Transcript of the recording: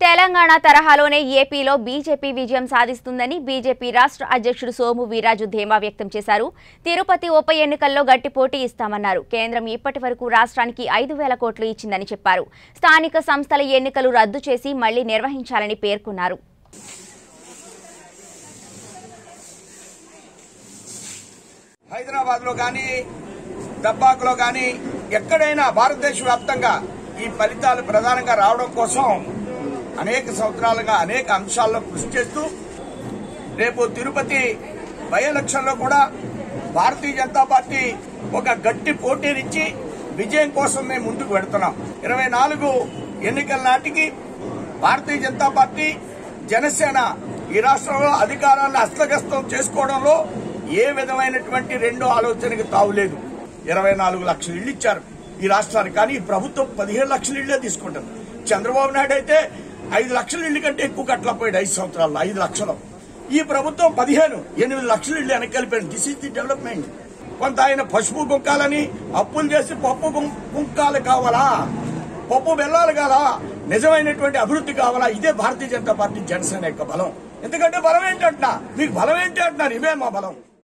తెలంగాణ తరహాలోనే ఏపీలో బీజేపీ విజయం సాధిస్తుందని బీజేపీ రాష్ట్ర అధ్యక్షుడు సోము వీరాజు ధీమా వ్యక్తం చేశారు తిరుపతి ఉప ఎన్నికల్లో గట్టి పోటీ ఇస్తామన్నారు కేంద్రం ఇప్పటి వరకు రాష్ట్రానికి ఐదు వేల కోట్లు ఇచ్చిందని చెప్పారు స్థానిక సంస్థల ఎన్నికలు రద్దు చేసి మళ్లీ నిర్వహించాలని పేర్కొన్నారు హైదరాబాద్ లో కానీ దబ్బాకులో కానీ ఎక్కడైనా భారతదేశ వ్యాప్తంగా ఈ ఫలితాలు ప్రధానంగా రావడం కోసం అనేక సంవత్సరాలుగా అనేక అంశాల్లో కృషి చేస్తూ రేపు తిరుపతి బై ఎలక్షన్ లో కూడా భారతీయ జనతా పార్టీ ఒక గట్టి పోటీనిచ్చి విజయం కోసం మేము ముందుకు పెడుతున్నాం ఇరవై నాలుగు ఎన్నికల నాటికి భారతీయ జనతా పార్టీ జనసేన ఈ రాష్ట్రంలో అధికారాన్ని హస్తగస్తం చేసుకోవడంలో ఏ విధమైనటువంటి రెండో ఆలోచనకి తావులేదు ఇరవై నాలుగు లక్షలు ఇళ్లు ఇచ్చారు ఈ రాష్ట్రానికి కానీ ఈ ప్రభుత్వం పదిహేడు లక్షల ఇళ్లే తీసుకుంటుంది చంద్రబాబు నాయుడు అయితే ఐదు లక్షల ఇళ్ల కంటే ఎక్కువ కట్టలేకపోయాడు ఐదు సంవత్సరాల్లో ఐదు లక్షలు ఈ ప్రభుత్వం పదిహేను ఎనిమిది లక్షల ఇళ్లు వెనక్కి వెళ్ళిపోయింది దిస్ ఇస్ ది డెవలప్మెంట్ కొంత ఆయన పసుపు గుంకాలని అప్పులు చేసి పప్పు గుం- గుంకాలు కావాలా పప్పు బెల్లాలు కావాలా నిజమైనటువంటి అభివృద్ధి కావాలా ఇదే భారతీయ జనతా పార్టీ జనసేన యొక్క బలం ఎందుకంటే బలం ఏంటంటున్నా మీకు బలం ఏంటి అంటున్నారు ఇవే మా బలం